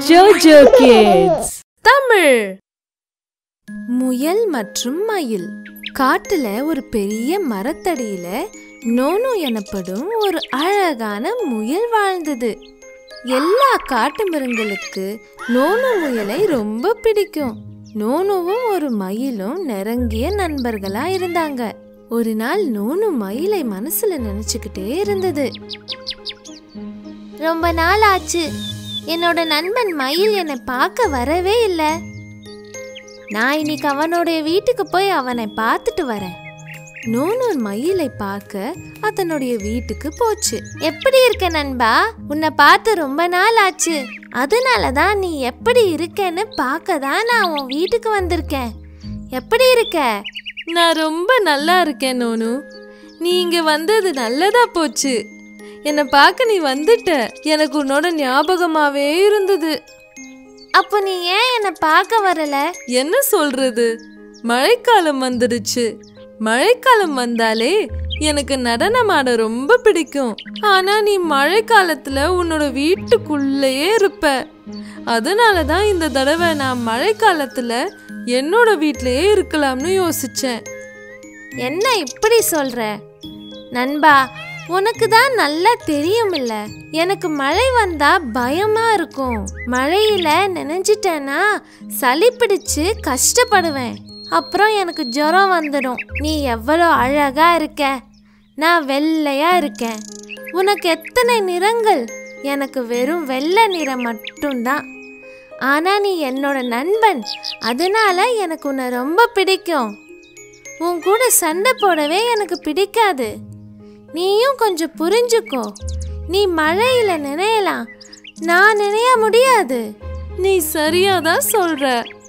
ஜோஜோ kids Tamil முயல் மற்றும் மயில் காட்டுல ஒரு பெரிய மரத்தடியில நோனு எனப்படும் ஒரு அழகான முயல் வாழ்ந்தது எல்லா காட்டு மிருகங்களுக்கு நோனு முயலை ரொம்ப பிடிக்கும் நோனுவும் ஒரு மயிலும் நெருங்கிய நண்பர்களா இருந்தாங்க ஒரு நாள் நோனு மயிலை மனசுல நினைச்சுக்கிட்டே இருந்தது ரொம்ப நாள் ஆச்சு என்னோட நண்பன் மயில் என்னை பார்க்க வரவே இல்லை நான் இன்னைக்கு அவனுடைய வீட்டுக்கு போய் அவனை பார்த்துட்டு வரேன் நோனு மயிலை பார்க்க அதனுடைய வீட்டுக்கு போச்சு எப்படி இருக்க நண்பா உன்னை பார்த்து ரொம்ப நாள் ஆச்சு அதனால தான் நீ எப்படி இருக்கேன்னு பார்க்க தான் நான் உன் வீட்டுக்கு வந்திருக்கேன் எப்படி இருக்க நான் ரொம்ப நல்லா இருக்கேன் நோனு நீ இங்க வந்தது நல்லதா போச்சு என்னை பார்க்க நீ வந்துட்ட எனக்கு உன்னோட ஞாபகமாவே இருந்தது அப்போ நீ ஏன் என்னை பார்க்க வரல என்ன சொல்றது மழைக்காலம் வந்துடுச்சு மழைக்காலம் வந்தாலே எனக்கு நடனமாட ரொம்ப பிடிக்கும் ஆனா நீ மழைக்காலத்துல உன்னோட வீட்டுக்குள்ளேயே இருப்ப அதனால தான் இந்த தடவை நான் மழைக்காலத்துல என்னோட வீட்லயே இருக்கலாம்னு யோசிச்சேன் என்ன இப்படி சொல்ற நண்பா உனக்கு தான் நல்லா தெரியுமில்ல எனக்கு மழை வந்தா பயமா இருக்கும் மழையில நினைஞ்சிட்டேன்னா சளி பிடிச்சு கஷ்டப்படுவேன் அப்புறம் எனக்கு ஜுரம் வந்துடும் நீ எவ்வளோ அழகா இருக்க நான் வெள்ளையா இருக்கேன் உனக்கு எத்தனை நிறங்கள் எனக்கு வெறும் வெள்ளை நிறம் மட்டும்தான் ஆனா நீ என்னோட நண்பன் அதனால எனக்கு உன்னை ரொம்ப பிடிக்கும் உன் கூட சண்டை போடவே எனக்கு பிடிக்காது நீயும் கொஞ்சம் புரிஞ்சுக்கோ நீ மழையில நினையலாம் நான் நினைய முடியாது நீ சரியாதான் சொல்ற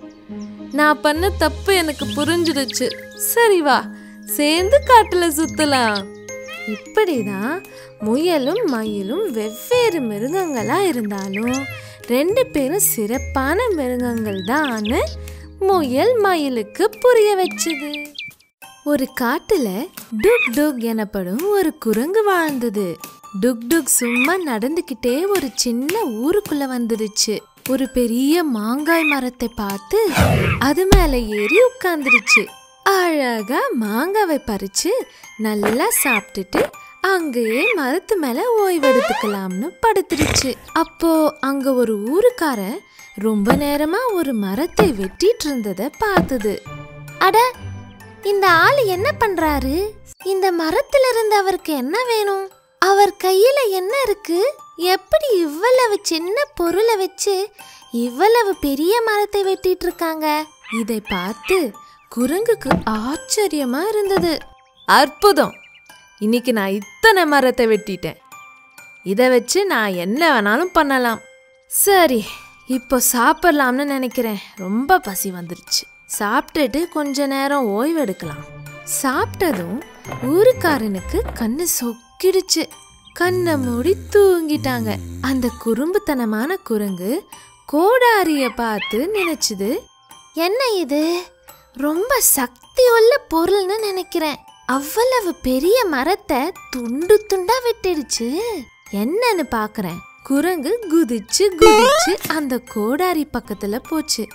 நான் பண்ண தப்பு எனக்கு புரிஞ்சிடுச்சு சரி வா சேர்ந்து காட்டுல சுத்தலாம் இப்படிதான் முயலும் மயிலும் வெவ்வேறு மிருகங்களா இருந்தாலும் ரெண்டு பேரும் சிறப்பான மிருகங்கள் தான் முயல் மயிலுக்கு புரிய வச்சுது ஒரு காட்டுல டுக் டுக் எனப்படும் ஒரு குரங்கு வாழ்ந்தது டுக் டுக் சும்மா நடந்துக்கிட்டே ஒரு சின்ன ஊருக்குள்ள வந்துடுச்சு ஒரு பெரிய மாங்காய் மரத்தை பார்த்து அது மேல ஏறி உட்கார்ந்துருச்சு அழகா மாங்காவை பறிச்சு நல்லா சாப்பிட்டுட்டு அங்கேயே மரத்து மேல ஓய்வெடுத்துக்கலாம்னு படுத்துருச்சு அப்போ அங்க ஒரு ஊருக்காரன் ரொம்ப நேரமா ஒரு மரத்தை வெட்டிட்டு இருந்ததை பார்த்தது அட இந்த ஆள் என்ன பண்றாரு இந்த மரத்துல இருந்து அவருக்கு என்ன வேணும் அவர் கையில என்ன இருக்கு எப்படி இவ்வளவு சின்ன பொருளை வச்சு இவ்வளவு பெரிய மரத்தை வெட்டிட்டு இருக்காங்க இதை பார்த்து குரங்குக்கு ஆச்சரியமா இருந்தது அற்புதம் இன்னைக்கு நான் இத்தனை மரத்தை வெட்டிட்டேன் இதை வச்சு நான் என்ன வேணாலும் பண்ணலாம் சரி இப்போ சாப்பிடலாம்னு நினைக்கிறேன் ரொம்ப பசி வந்துருச்சு சாப்பிட்டுட்டு கொஞ்ச நேரம் ஓய்வெடுக்கலாம் சாப்பிட்டதும் ஊருக்காரனுக்கு கண்ணு சொக்கிடுச்சு கண்ணை மூடி தூங்கிட்டாங்க அந்த குறும்புத்தனமான குரங்கு கோடாரிய பார்த்து நினைச்சுது என்ன இது ரொம்ப சக்தி உள்ள பொருள்னு நினைக்கிறேன் அவ்வளவு பெரிய மரத்தை துண்டு துண்டா வெட்டிடுச்சு என்னன்னு பாக்குறேன் குரங்கு குதிச்சு குதிச்சு அந்த கோடாரி பக்கத்துல போச்சு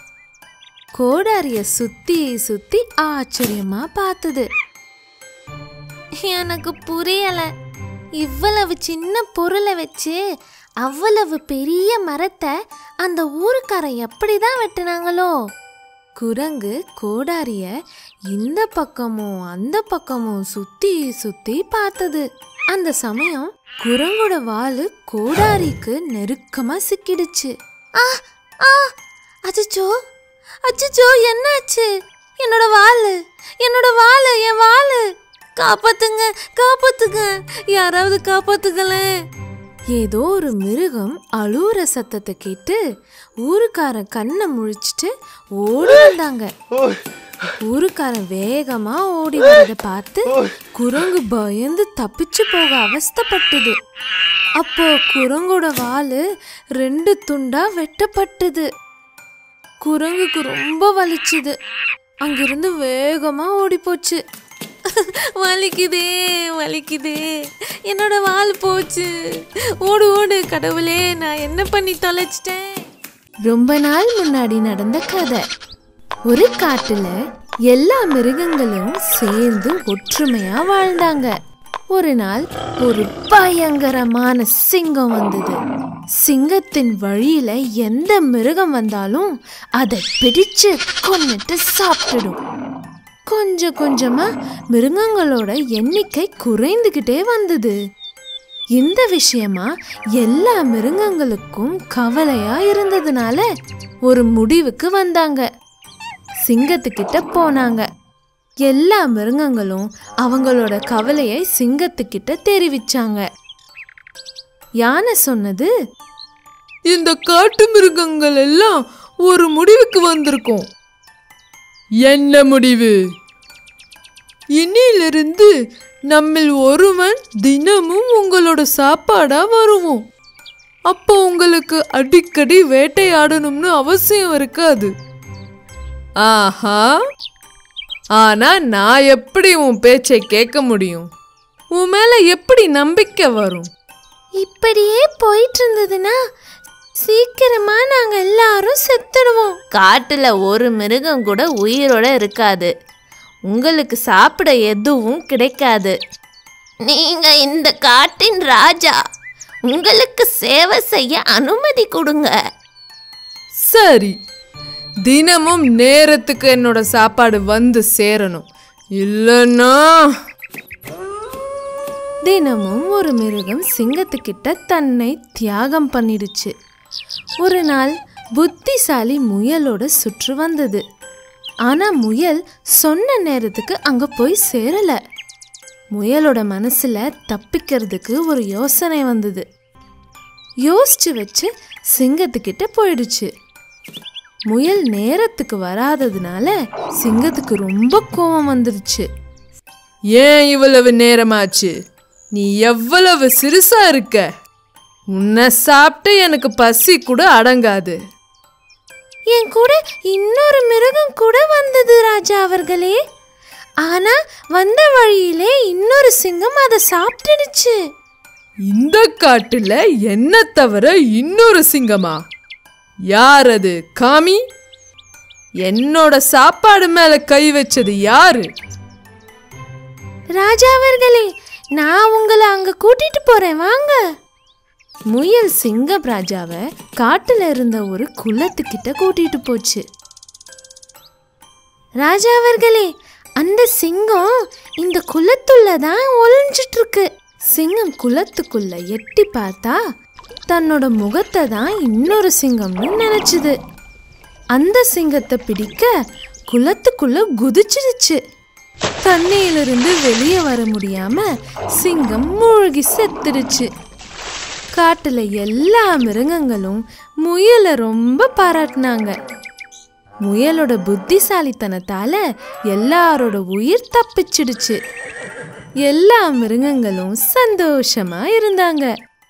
கோடாரிய சுத்தி சுத்தி ஆச்சரியமா பார்த்தது எனக்கு புரியல இவ்வளவு சின்ன பொருளை வச்சு அவ்வளவு பெரிய மரத்தை அந்த ஊருக்காரன் எப்படிதான் வெட்டினாங்களோ குரங்கு கோடாரிய இந்த பக்கமும் அந்த பக்கமும் சுத்தி சுத்தி பார்த்தது அந்த சமயம் குரங்கோட வாலு கோடாரிக்கு நெருக்கமா சிக்கிடுச்சு ஆ ஆ அச்சச்சோ அச்சச்சோ என்னாச்சு என்னோட வாலு என்னோட வாலு என் வாலு காப்பாத்துங்க காப்பாத்துங்க யாராவது காப்பாத்துங்களேன் ஏதோ ஒரு மிருகம் அழுவுற சத்தத்தை கேட்டு ஊருக்காரன் கண்ணை முழிச்சிட்டு ஓடி வந்தாங்க ஊருக்காரன் வேகமா ஓடி வரத பார்த்து குரங்கு பயந்து தப்பிச்சு போக அவஸ்தைப்பட்டது அப்போ குரங்கோட வாலு ரெண்டு துண்டா வெட்டப்பட்டது குரங்குக்கு ரொம்ப வலிச்சுது அங்கிருந்து வேகமா ஓடி போச்சு வலிக்குதே வலிக்குதே என்னோட வால் போச்சு ஓடு ஓடு கடவுளே நான் என்ன பண்ணி தொலைச்சிட்டேன் ரொம்ப நாள் முன்னாடி நடந்த கதை ஒரு காட்டுல எல்லா மிருகங்களும் சேர்ந்து ஒற்றுமையா வாழ்ந்தாங்க ஒரு நாள் ஒரு பயங்கரமான சிங்கம் வந்தது சிங்கத்தின் வழியில எந்த மிருகம் வந்தாலும் அதை பிடிச்சு கொன்னுட்டு சாப்பிட்டுடும் கொஞ்சம் கொஞ்சமா மிருகங்களோட எண்ணிக்கை குறைந்துகிட்டே வந்தது இந்த விஷயமா எல்லா மிருகங்களுக்கும் கவலையா இருந்ததுனால ஒரு முடிவுக்கு வந்தாங்க சிங்கத்துக்கிட்ட போனாங்க எல்லா மிருகங்களும் அவங்களோட கவலையை சிங்கத்துக்கிட்ட தெரிவிச்சாங்க யானை சொன்னது இந்த காட்டு மிருகங்கள் எல்லாம் ஒரு முடிவுக்கு வந்திருக்கோம் என்ன முடிவு இன்னிலிருந்து நம்மில் ஒருவன் தினமும் உங்களோட சாப்பாடா வருவோம் அப்போ உங்களுக்கு அடிக்கடி வேட்டையாடணும்னு அவசியம் இருக்காது ஆஹா ஆனா நான் எப்படி உன் பேச்சை கேட்க முடியும் உன் மேல எப்படி நம்பிக்கை வரும் இப்படியே போயிட்டு இருந்ததுன்னா சீக்கிரமா நாங்க எல்லாரும் செத்துடுவோம் காட்டுல ஒரு மிருகம் கூட உயிரோட இருக்காது உங்களுக்கு சாப்பிட எதுவும் கிடைக்காது நீங்க இந்த காட்டின் ராஜா உங்களுக்கு சேவை செய்ய அனுமதி கொடுங்க சரி தினமும் நேரத்துக்கு என்னோட சாப்பாடு வந்து சேரணும் இல்லைன்னா தினமும் ஒரு மிருகம் சிங்கத்துக்கிட்ட தன்னை தியாகம் பண்ணிடுச்சு ஒரு நாள் புத்திசாலி முயலோட சுற்று வந்தது ஆனா முயல் சொன்ன நேரத்துக்கு அங்க போய் சேரல முயலோட மனசுல தப்பிக்கிறதுக்கு ஒரு யோசனை வந்தது யோசிச்சு வச்சு சிங்கத்துக்கிட்ட போயிடுச்சு முயல் நேரத்துக்கு வராததுனால சிங்கத்துக்கு ரொம்ப கோபம் வந்துருச்சு ஏன் இவ்வளவு நேரமாச்சு நீ எவ்வளவு சிறுசா இருக்க உன்னை சாப்பிட்டு எனக்கு பசி கூட அடங்காது என் கூட இன்னொரு மிருகம் கூட வந்தது ராஜா அவர்களே ஆனா வந்த வழியிலே இன்னொரு சிங்கம் அதை சாப்பிட்டுடுச்சு இந்த காட்டுல என்ன தவிர இன்னொரு சிங்கமா யார் அது காமி என்னோட சாப்பாடு மேல கை வச்சது யாரு ராஜா அவர்களே நான் உங்களை அங்க கூட்டிட்டு போறேன் வாங்க முயல் சிங்கம் ராஜாவை காட்டுல இருந்த ஒரு குளத்துக்கிட்ட கூட்டிட்டு போச்சு ராஜா அவர்களே அந்த சிங்கம் இந்த குளத்துள்ள தான் ஒளிஞ்சிட்டு இருக்கு சிங்கம் குளத்துக்குள்ள எட்டி பார்த்தா தன்னோட முகத்தை தான் இன்னொரு சிங்கம்னு நினைச்சுது அந்த சிங்கத்தை பிடிக்க குளத்துக்குள்ள குதிச்சிருச்சு தண்ணியிலிருந்து வெளியே வர முடியாம சிங்கம் மூழ்கி செத்துடுச்சு காட்டுல எல்லா மிருகங்களும் முயலை ரொம்ப பாராட்டினாங்க முயலோட புத்திசாலித்தனத்தால எல்லாரோட உயிர் தப்பிச்சிடுச்சு எல்லா மிருகங்களும் சந்தோஷமா இருந்தாங்க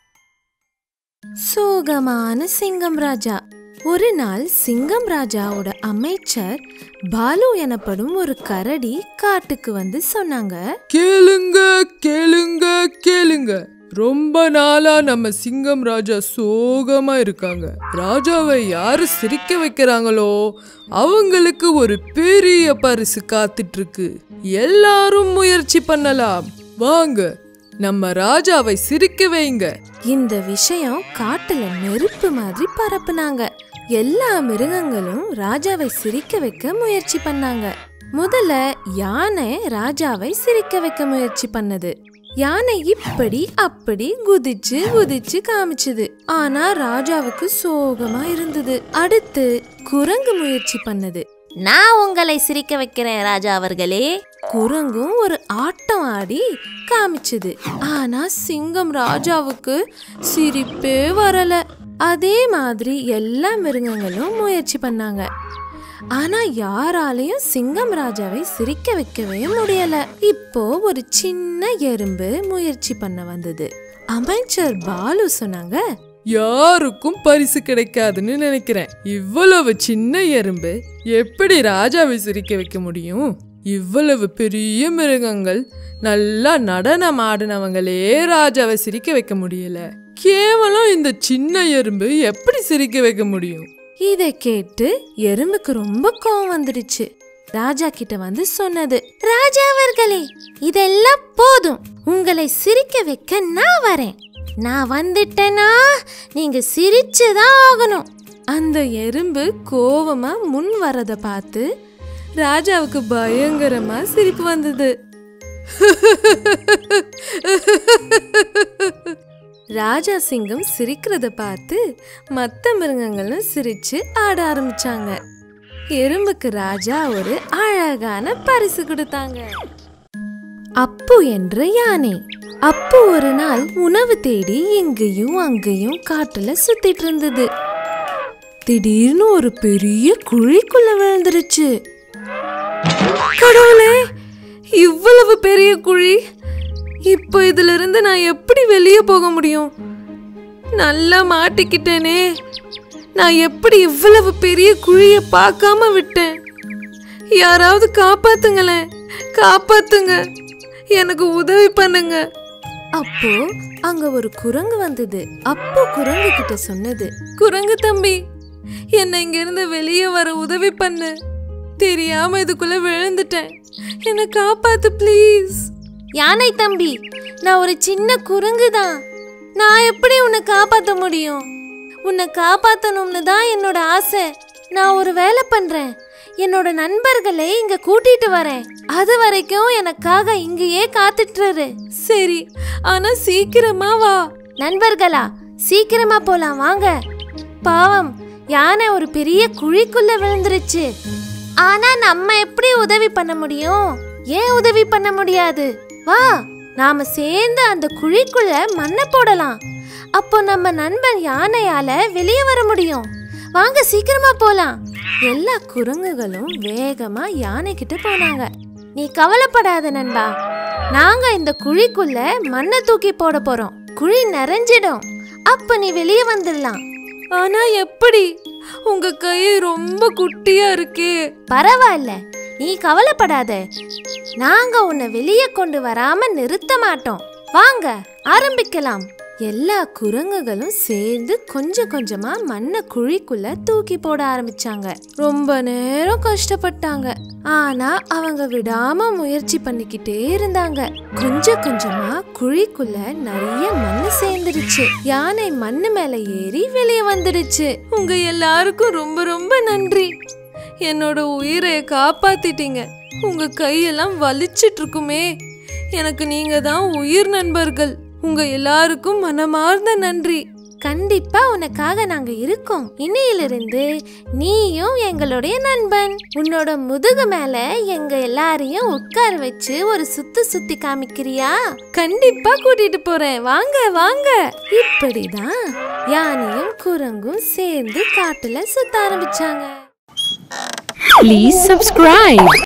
சோகமான சிங்கம் ராஜா ஒரு நாள் சிங்கம் ராஜாவோட அமைச்சர் பாலு எனப்படும் ஒரு கரடி காட்டுக்கு வந்து சொன்னாங்க கேளுங்க கேளுங்க கேளுங்க ரொம்ப நாளா நம்ம சிங்கம் ராஜா சோகமா இருக்காங்க ராஜாவை யாரு சிரிக்க வைக்கிறாங்களோ அவங்களுக்கு ஒரு பெரிய பரிசு காத்துட்டு இருக்கு எல்லாரும் முயற்சி பண்ணலாம் வாங்க நம்ம ராஜாவை சிரிக்க வைங்க இந்த விஷயம் காட்டுல நெருப்பு மாதிரி பரப்புனாங்க எல்லா மிருகங்களும் ராஜாவை சிரிக்க வைக்க முயற்சி பண்ணாங்க முதல்ல யானை ராஜாவை சிரிக்க வைக்க முயற்சி பண்ணது யானை இப்படி அப்படி குதிச்சு குதிச்சு காமிச்சுது ஆனா ராஜாவுக்கு சோகமா இருந்தது அடுத்து குரங்கு முயற்சி பண்ணது நான் உங்களை சிரிக்க வைக்கிறேன் ராஜா அவர்களே குரங்கும் ஒரு ஆட்டம் ஆடி காமிச்சது ஆனா சிங்கம் ராஜாவுக்கு சிரிப்பே வரல அதே மாதிரி எல்லா மிருகங்களும் முயற்சி பண்ணாங்க ஆனா யாராலையும் சிங்கம் ராஜாவை சிரிக்க வைக்கவே முடியல இப்போ ஒரு சின்ன எறும்பு முயற்சி பண்ண வந்தது அமைச்சர் பாலு சொன்னாங்க யாருக்கும் பரிசு கிடைக்காதுன்னு நினைக்கிறேன் இவ்வளவு சின்ன எறும்பு எப்படி ராஜாவை சிரிக்க வைக்க முடியும் இவ்வளவு பெரிய மிருகங்கள் நல்லா நடனம் ஆடினவங்களே ராஜாவை சிரிக்க வைக்க முடியல கேவலம் இந்த சின்ன எறும்பு எப்படி சிரிக்க வைக்க முடியும் இதை கேட்டு எறும்புக்கு ரொம்ப கோவம் வந்துடுச்சு ராஜா கிட்ட வந்து சொன்னது ராஜா அவர்களே இதெல்லாம் போதும் உங்களை சிரிக்க வைக்க நான் வரேன் நான் வந்துட்டேனா நீங்க சிரிச்சுதான் ஆகணும் அந்த எறும்பு கோவமா முன் வரத பார்த்து ராஜாவுக்கு பயங்கரமா சிரிப்பு வந்தது ராஜா சிங்கம் சிரிக்கிறத பார்த்து மற்ற மிருகங்களும் சிரிச்சு ஆட ஆரம்பிச்சாங்க எறும்புக்கு ராஜா ஒரு அழகான பரிசு கொடுத்தாங்க அப்பு என்ற யானை அப்பு ஒரு நாள் உணவு தேடி இங்கேயும் அங்கேயும் காட்டுல சுத்திட்டு இருந்தது திடீர்னு ஒரு பெரிய குழிக்குள்ள விழுந்துருச்சு கடவுளே இவ்வளவு பெரிய குழி இப்போ இதுல இருந்து நான் எப்படி வெளியே போக முடியும் நல்லா மாட்டிக்கிட்டேனே நான் எப்படி இவ்வளவு பெரிய குழிய பார்க்காம விட்டேன் யாராவது காப்பாத்துங்களேன் காப்பாத்துங்க எனக்கு உதவி பண்ணுங்க அப்போ அங்க ஒரு குரங்கு வந்தது அப்போ குரங்கு கிட்ட சொன்னது குரங்கு தம்பி என்னை இங்க இருந்து வெளியே வர உதவி பண்ணு தெரியாம இதுக்குள்ள விழுந்துட்டேன் என்னை காப்பாத்து ப்ளீஸ் யானை தம்பி நான் ஒரு சின்ன குரங்கு தான் நான் எப்படி உன்னை காப்பாத்த முடியும் உன்னை காப்பாத்தணும்னு தான் என்னோட ஆசை நான் ஒரு வேலை பண்றேன் என்னோட நண்பர்களை இங்க கூட்டிட்டு வரேன் அது வரைக்கும் எனக்காக இங்கேயே காத்துட்டுரு சரி ஆனா சீக்கிரமா வா நண்பர்களா சீக்கிரமா போலாம் வாங்க பாவம் யானை ஒரு பெரிய குழிக்குள்ள விழுந்துருச்சு ஆனா நம்ம எப்படி உதவி பண்ண முடியும் ஏன் உதவி பண்ண முடியாது வா நாம சேர்ந்து அந்த குழிக்குள்ள மண்ணை போடலாம் அப்போ நம்ம நண்பன் யானையால வெளியே வர முடியும் வாங்க சீக்கிரமா போலாம் எல்லா குரங்குகளும் வேகமா யானை கிட்ட போனாங்க நீ கவலைப்படாத நண்பா நாங்க இந்த குழிக்குள்ள மண்ணை தூக்கி போட போறோம் குழி நிறைஞ்சிடும் அப்ப நீ வெளியே வந்துடலாம் ஆனா எப்படி உங்க கை ரொம்ப குட்டியா இருக்கே பரவாயில்ல நீ கவலைப்படாத நாங்க உன்னை வெளியே கொண்டு வராம நிறுத்த மாட்டோம் வாங்க ஆரம்பிக்கலாம் எல்லா குரங்குகளும் சேர்ந்து கொஞ்சம் கொஞ்சமா மண்ணை குழிக்குள்ள தூக்கி போட ஆரம்பிச்சாங்க ரொம்ப நேரம் கஷ்டப்பட்டாங்க ஆனா அவங்க விடாம முயற்சி பண்ணிக்கிட்டே இருந்தாங்க கொஞ்சம் கொஞ்சமா குழிக்குள்ள நிறைய மண்ணு சேர்ந்துருச்சு யானை மண்ணு மேல ஏறி வெளியே வந்துடுச்சு உங்க எல்லாருக்கும் ரொம்ப ரொம்ப நன்றி என்னோட உயிரை காப்பாத்திட்டீங்க உங்க கையெல்லாம் வலிச்சிட்டு இருக்குமே எனக்கு நீங்க தான் உயிர் நண்பர்கள் உங்க எல்லாருக்கும் மனமார்ந்த நன்றி கண்டிப்பா உனக்காக நாங்க இருக்கோம் இன்னையிலிருந்து நீயும் எங்களுடைய நண்பன் உன்னோட முதுகு மேல எங்க எல்லாரையும் உட்கார வச்சு ஒரு சுத்து சுத்தி காமிக்கிறியா கண்டிப்பா கூட்டிட்டு போறேன் வாங்க வாங்க இப்படிதான் யானையும் குரங்கும் சேர்ந்து காட்டுல சுத்த ஆரம்பிச்சாங்க Please subscribe.